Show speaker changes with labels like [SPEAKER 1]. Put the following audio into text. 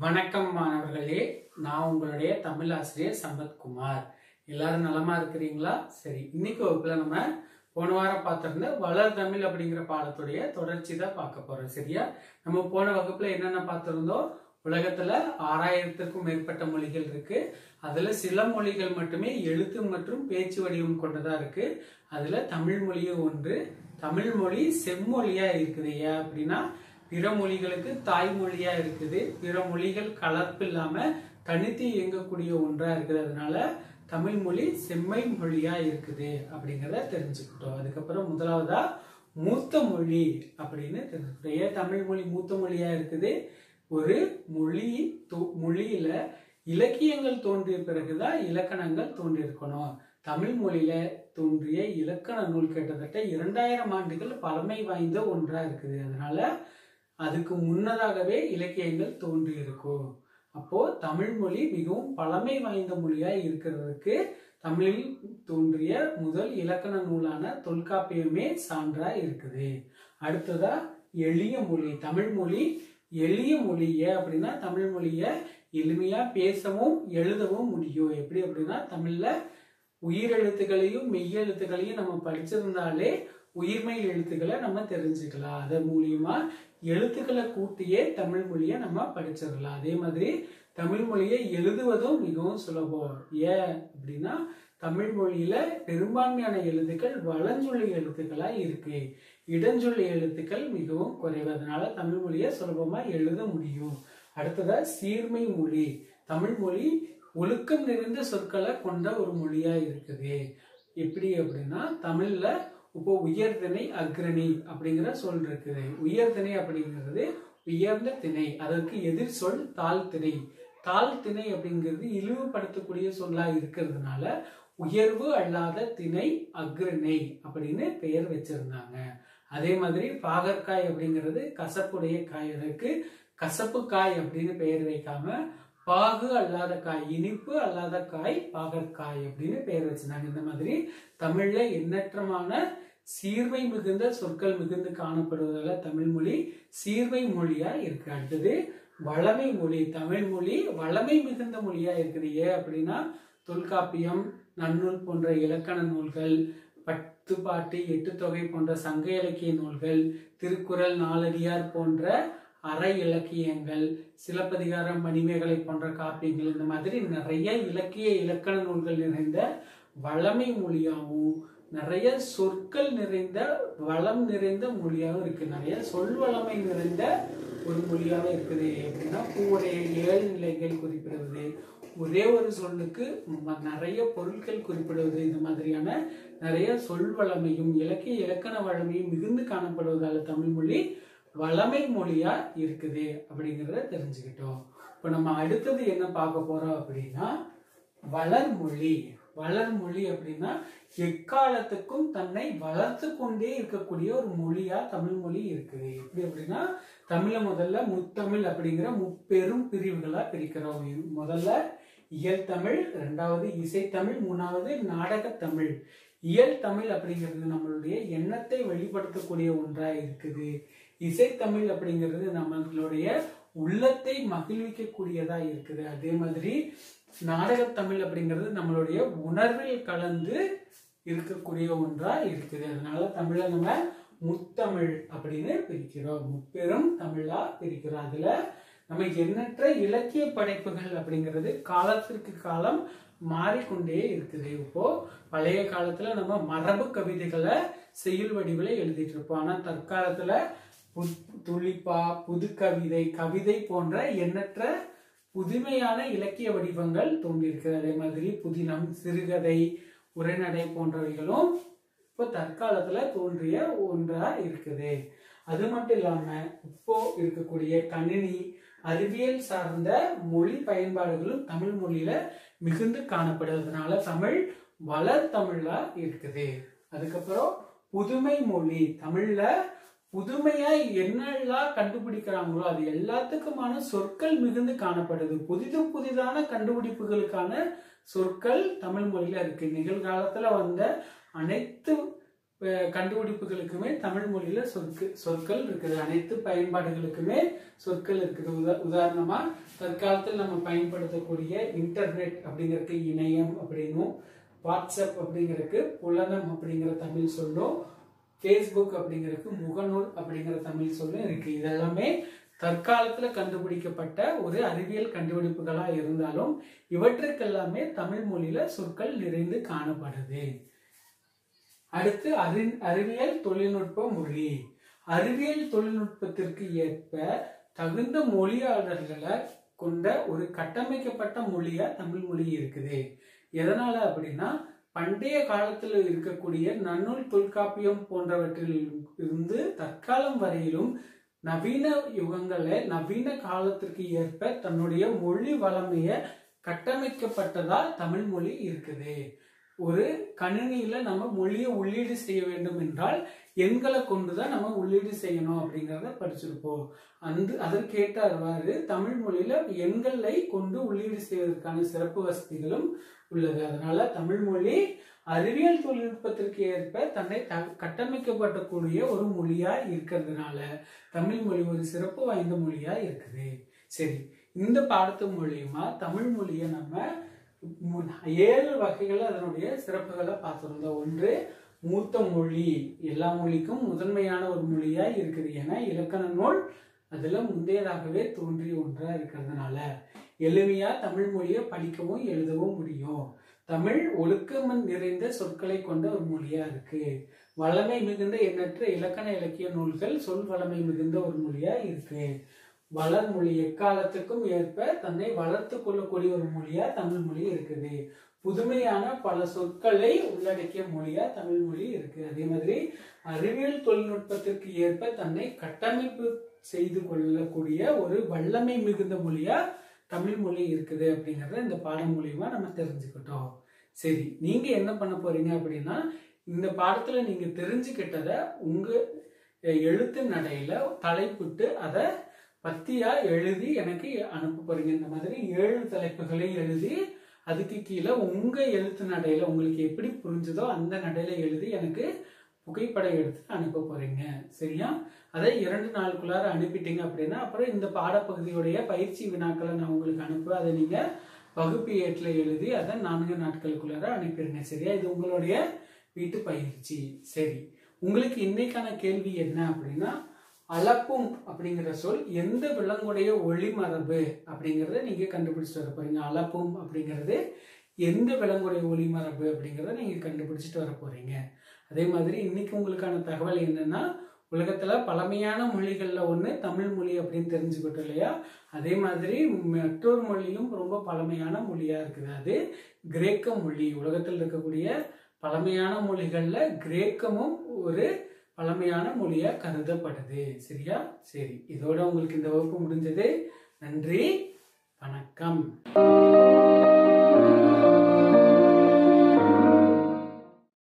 [SPEAKER 1] வணக்கம் மாணவர்களே நான் உங்களுடைய தமிழ் ஆசிரியர் சம்பத்குமார் எல்லாரும் நலமா இருக்கிறீங்களா சரி இன்னைக்கு வகுப்புல நம்ம போன வாரம் பார்த்திருந்த வளர் தமிழ் அப்படிங்கிற பாடத்துடைய தொடர்ச்சி தான் பார்க்க போறோம் சரியா நம்ம போன வகுப்புல என்னென்ன பார்த்திருந்தோம் உலகத்துல ஆறாயிரத்துக்கும் மேற்பட்ட மொழிகள் இருக்கு அதுல சில மொழிகள் மட்டுமே எழுத்து மற்றும் பேச்சு வடிவம் கொண்டதா இருக்கு அதுல தமிழ் மொழியும் ஒன்று தமிழ் மொழி செம்மொழியா இருக்குது ஏன் அப்படின்னா பிற மொழிகளுக்கு தாய்மொழியா இருக்குது பிற மொழிகள் கலப்பு இல்லாம தனித்து இயங்கக்கூடிய ஒன்றா இருக்குது அதனால தமிழ் மொழி செம்மை மொழியா இருக்குது அப்படிங்கிறத தெரிஞ்சுக்கிட்டோம் அதுக்கப்புறம் முதலாவதா மூத்த மொழி அப்படின்னு தெரிஞ்சுக்கிட்டோம் ஏன் தமிழ் மொழி மூத்த மொழியா இருக்குது ஒரு மொழி தோ- மொழியில இலக்கியங்கள் தோன்றிய பிறகுதான் இலக்கணங்கள் தோன்றி இருக்கணும் தமிழ் மொழியில தோன்றிய இலக்கண நூல் கிட்டத்தட்ட இரண்டாயிரம் ஆண்டுகள் பழமை வாய்ந்த ஒன்றா இருக்குது அதனால அதுக்கு முன்னதாகவே இலக்கியங்கள் தோன்றி இருக்கும் அப்போ தமிழ் மொழி மிகவும் பழமை வாய்ந்த மொழியா இருக்கிறதுக்கு தமிழில் தோன்றிய முதல் இலக்கண நூலான தொல்காப்பியமே சான்றா இருக்குது அடுத்ததா எளிய மொழி தமிழ் மொழி எளிய மொழி ஏன் அப்படின்னா தமிழ் மொழிய எளிமையா பேசவும் எழுதவும் முடியும் எப்படி அப்படின்னா தமிழ்ல உயிரெழுத்துக்களையும் மெய்யெழுத்துக்களையும் நம்ம படிச்சிருந்தாலே உயிர்மெய் எழுத்துக்களை நம்ம தெரிஞ்சுக்கலாம் அதன் மூலியமா எழுத்துக்களை கூட்டியே தமிழ் மொழியை நம்ம படிச்சிடலாம் அதே மாதிரி தமிழ் மொழியை எழுதுவதும் மிகவும் சுலபம் ஏன் அப்படின்னா தமிழ் மொழியில பெரும்பான்மையான எழுத்துக்கள் வளஞ்சொல்லி எழுத்துக்களா இருக்கு இடஞ்சொல்லி எழுத்துக்கள் மிகவும் குறைவு அதனால தமிழ் மொழியை சுலபமா எழுத முடியும் அடுத்ததா சீர்மை மொழி தமிழ் மொழி ஒழுக்கம் நிறைந்த சொற்களை கொண்ட ஒரு மொழியா இருக்குது எப்படி அப்படின்னா தமிழ்ல இப்போ உயர்திணை அக்ரணி அப்படிங்கிற சொல் இருக்குது உயர்திணை அப்படிங்கிறது உயர்ந்த திணை அதற்கு எதிர் சொல் தாழ்த்திணை தாழ்த்திணை அப்படிங்கிறது இழிவுபடுத்தக்கூடிய சொல்லா இருக்கிறதுனால உயர்வு அல்லாத திணை அக்ரணை அப்படின்னு பெயர் வச்சிருந்தாங்க அதே மாதிரி பாகற்காய் அப்படிங்கிறது கசப்புடைய காய் அதற்கு கசப்பு காய் அப்படின்னு பெயர் வைக்காம பாகு அல்லாத காய் இனிப்பு அல்லாத காய் பாகற்காய் அப்படின்னு பெயர் வச்சிருந்தாங்க இந்த மாதிரி தமிழ்ல எண்ணற்றமான சீர்மை மிகுந்த சொற்கள் மிகுந்து காணப்படுவதால தமிழ் மொழி சீர்மை மொழியா இருக்கு அடுத்தது வளமை மொழி தமிழ் மொழி வளமை மிகுந்த மொழியா இருக்குது ஏன் அப்படின்னா தொல்காப்பியம் நன்னூல் போன்ற இலக்கண நூல்கள் பத்து பாட்டு எட்டு தொகை போன்ற சங்க இலக்கிய நூல்கள் திருக்குறள் நாலடியார் போன்ற அற இலக்கியங்கள் சிலப்பதிகாரம் மணிமேகலை போன்ற காப்பியங்கள் இந்த மாதிரி நிறைய இலக்கிய இலக்கண நூல்கள் நிறைந்த வளமை மொழியாகவும் நிறைய சொற்கள் நிறைந்த வளம் நிறைந்த மொழியாகவும் இருக்கு நிறைய சொல் வளமை நிறைந்த ஒரு மொழியாகவும் இருக்குது எப்படின்னா பூவுடைய ஏழு நிலைகள் குறிப்பிடுவது ஒரே ஒரு சொல்லுக்கு ம- நிறைய பொருட்கள் குறிப்பிடுவது இந்த மாதிரியான நிறைய சொல் வளமையும் இலக்கிய இலக்கண வளமையும் மிகுந்து காணப்படுவதால தமிழ் மொழி வளமை மொழியா இருக்குது அப்படிங்கிறத தெரிஞ்சுக்கிட்டோம் இப்போ நம்ம அடுத்தது என்ன பார்க்க போறோம் அப்படின்னா வளர்மொழி வளர்மொழி அப்படின்னா எக்காலத்துக்கும் தன்னை வளர்த்து கொண்டே இருக்கக்கூடிய ஒரு மொழியா தமிழ் மொழி இருக்குது எப்படி அப்படின்னா தமிழை முதல்ல முத்தமிழ் அப்படிங்கிற முப்பெரும் பிரிவுகளா பிரிக்கிறோம் இது முதல்ல இயல் தமிழ் ரெண்டாவது இசைத்தமிழ் மூணாவது நாடகத்தமிழ் இயல் தமிழ் அப்படிங்கிறது நம்மளுடைய எண்ணத்தை வெளிப்படுத்தக்கூடிய ஒன்றா இருக்குது இசைத்தமிழ் அப்படிங்கிறது நம்மளுடைய உள்ளத்தை மகிழ்விக்கக்கூடியதா இருக்குது அதே மாதிரி நாடகத்தமிழ் அப்படிங்கிறது நம்மளுடைய உணர்வில் கலந்து இருக்கக்கூடிய ஒன்றா இருக்குது அதனால தமிழை நம்ம முத்தமிழ் அப்படின்னு பிரிக்கிறோம் முப்பெரும் தமிழா பிரிக்கிறோம் அதுல நம்ம எண்ணற்ற இலக்கிய படைப்புகள் அப்படிங்கிறது காலத்திற்கு காலம் மாறிக்கொண்டே இருக்குது இப்போ பழைய காலத்துல நம்ம மரபு கவிதைகளை செய்யுள் வடிவில எழுதிட்டு இருப்போம் ஆனா தற்காலத்துல புத்- துளிப்பா புது கவிதை கவிதை போன்ற எண்ணற்ற புதுமையான இலக்கிய வடிவங்கள் தோன்றியிருக்கிறது அதே மாதிரி புதினம் சிறுகதை உரைநடை போன்றவைகளும் இப்போ தற்காலத்துல தோன்றிய ஒன்றா இருக்குது அது மட்டும் இல்லாம இப்போ இருக்கக்கூடிய கணினி அறிவியல் சார்ந்த மொழி பயன்பாடுகளும் தமிழ் மொழியில மிகுந்து காணப்படுறதுனால தமிழ் வளர் தமிழா இருக்குது அதுக்கப்புறம் புதுமை மொழி தமிழ்ல புதுமையா என்னெல்லாம் கண்டுபிடிக்கிறாங்களோ அது எல்லாத்துக்குமான சொற்கள் மிகுந்து காணப்படுது புதிது புதிதான கண்டுபிடிப்புகளுக்கான சொற்கள் தமிழ் மொழியில இருக்கு நிகழ்காலத்துல வந்த அனைத்து அஹ், கண்டுபிடிப்புகளுக்குமே தமிழ் மொழியில சொற்கு சொற்கள் இருக்குது அனைத்து பயன்பாடுகளுக்குமே சொற்கள் இருக்குது உதா உதாரணமா தற்காலத்தில் நம்ம பயன்படுத்தக்கூடிய இன்டர்நெட் அப்படிங்கிறதுக்கு இணையம் அப்படின்னும் வாட்ஸ்அப் அப்படிங்கிறதுக்கு புலனம் அப்படிங்கிற தமிழ் சொல்லும் ஃபேஸ்புக் அப்படிங்கிறதுக்கு முகநூல் அப்படிங்கிற தமிழ் சொல்லும் இருக்கு இதெல்லாமே தற்காலத்துல கண்டுபிடிக்கப்பட்ட ஒரு அறிவியல் கண்டுபிடிப்புகளா இருந்தாலும் இவற்றுக்கெல்லாமே தமிழ் மொழியில சொற்கள் நிறைந்து காணப்படுது அடுத்து அறி அறிவியல் தொழில்நுட்ப மொழி அறிவியல் தொழில்நுட்பத்திற்கு ஏற்ப தகுந்த மொழியாளர்களை கொண்ட ஒரு கட்டமைக்கப்பட்ட மொழியா தமிழ் மொழி இருக்குது எதனால அப்படின்னா பண்டைய காலத்தில் இருக்கக்கூடிய நன்னூல் தொல்காப்பியம் போன்றவற்றில் இருந்து தற்காலம் வரையிலும் நவீன யுகங்கள நவீன காலத்திற்கு ஏற்ப தன்னுடைய மொழி வளமைய கட்டமைக்கப்பட்டதா தமிழ் மொழி இருக்குது ஒரு கணினியில நம்ம மொழியை உள்ளீடு செய்ய வேண்டும் என்றால் எண்களை கொண்டுதான் நம்ம உள்ளீடு செய்யணும் அப்படிங்கிறத படிச்சிருப்போம் அந்த அதற்கேற்றவாறு தமிழ் மொழியில எண்களை கொண்டு உள்ளீடு செய்வதற்கான சிறப்பு வசதிகளும் உள்ளது அதனால தமிழ் மொழி அறிவியல் தொழில்நுட்பத்திற்கு ஏற்ப தன்னை த கட்டமைக்கப்படக்கூடிய ஒரு மொழியா இருக்கிறதுனால தமிழ் மொழி ஒரு சிறப்பு வாய்ந்த மொழியா இருக்குது சரி இந்த பாடத்து மூலியமா தமிழ் மொழியை நம்ம மு- ஏழு வகைகள் அதனுடைய சிறப்புகளை பார்த்திருந்தோம் ஒன்று மூத்த மொழி எல்லா மொழிக்கும் முதன்மையான ஒரு மொழியா இருக்குது ஏன்னா இலக்கண நூல் அதுல முந்தையதாகவே தோன்றிய ஒன்றா இருக்கிறதுனால எளிமையா தமிழ் மொழியை படிக்கவும் எழுதவும் முடியும் தமிழ் ஒழுக்கம் நிறைந்த சொற்களை கொண்ட ஒரு மொழியா இருக்கு வளமை மிகுந்த எண்ணற்ற இலக்கண இலக்கிய நூல்கள் சொல் வளமை மிகுந்த ஒரு மொழியா இருக்கு வளர்மொழி எக்காலத்துக்கும் ஏற்ப தன்னை வளர்த்து கொள்ளக்கூடிய ஒரு மொழியா தமிழ் மொழி இருக்குது புதுமையான பல சொற்களை உள்ளடக்கிய மொழியா தமிழ் மொழி இருக்கு அதே மாதிரி அறிவியல் தொழில்நுட்பத்திற்கு ஏற்ப தன்னை கட்டமைப்பு செய்து கொள்ளக்கூடிய ஒரு வல்லமை மிகுந்த மொழியா தமிழ் மொழி இருக்குது அப்படிங்கறத இந்த பாடம் மூலியமா நம்ம தெரிஞ்சுக்கிட்டோம் சரி நீங்க என்ன பண்ண போறீங்க அப்படின்னா இந்த பாடத்துல நீங்க தெரிஞ்சுக்கிட்டத உங்க அஹ், எழுத்து நடையில தலைப்பிட்டு அதை பத்தியா எழுதி எனக்கு அனுப்ப போறீங்க இந்த மாதிரி ஏழு தலைப்புகளை எழுதி அதுக்கு கீழே உங்க எழுத்து நடையில உங்களுக்கு எப்படி புரிஞ்சுதோ அந்த நடையில எழுதி எனக்கு புகைப்படம் எடுத்து அனுப்ப போறீங்க சரியா அதை இரண்டு நாளுக்குள்ளார அனுப்பிட்டீங்க அப்படின்னா அப்புறம் இந்த பாடப்பகுதியுடைய பயிற்சி வினாக்களை நான் உங்களுக்கு அனுப்புவேன் அதை நீங்க வகுப்பு ஏட்டில் எழுதி அதை நான்கு நாட்களுக்குள்ளார அனுப்பிடுங்க சரியா இது உங்களுடைய வீட்டு பயிற்சி சரி உங்களுக்கு இன்னைக்கான கேள்வி என்ன அப்படின்னா அளப்பும் அப்படிங்கிற சொல் எந்த விலங்குடைய ஒளிமரபு அப்படிங்கறத நீங்க கண்டுபிடிச்சிட்டு வர போறீங்க அளப்பும் அப்படிங்கிறது எந்த விலங்குடைய ஒளிமரபு அப்படிங்கறத நீங்க கண்டுபிடிச்சிட்டு வர போறீங்க அதே மாதிரி இன்னைக்கு உங்களுக்கான தகவல் என்னன்னா உலகத்துல பழமையான மொழிகள்ல ஒண்ணு தமிழ் மொழி அப்படின்னு தெரிஞ்சுக்கிட்டோம் இல்லையா அதே மாதிரி மற்றொரு மொழியும் ரொம்ப பழமையான மொழியா இருக்குது அது கிரேக்க மொழி உலகத்தில் இருக்கக்கூடிய பழமையான மொழிகள்ல கிரேக்கமும் ஒரு பழமையான மொழியா கருதப்படுது சரியா சரி இதோட உங்களுக்கு இந்த வகுப்பு முடிஞ்சது நன்றி வணக்கம்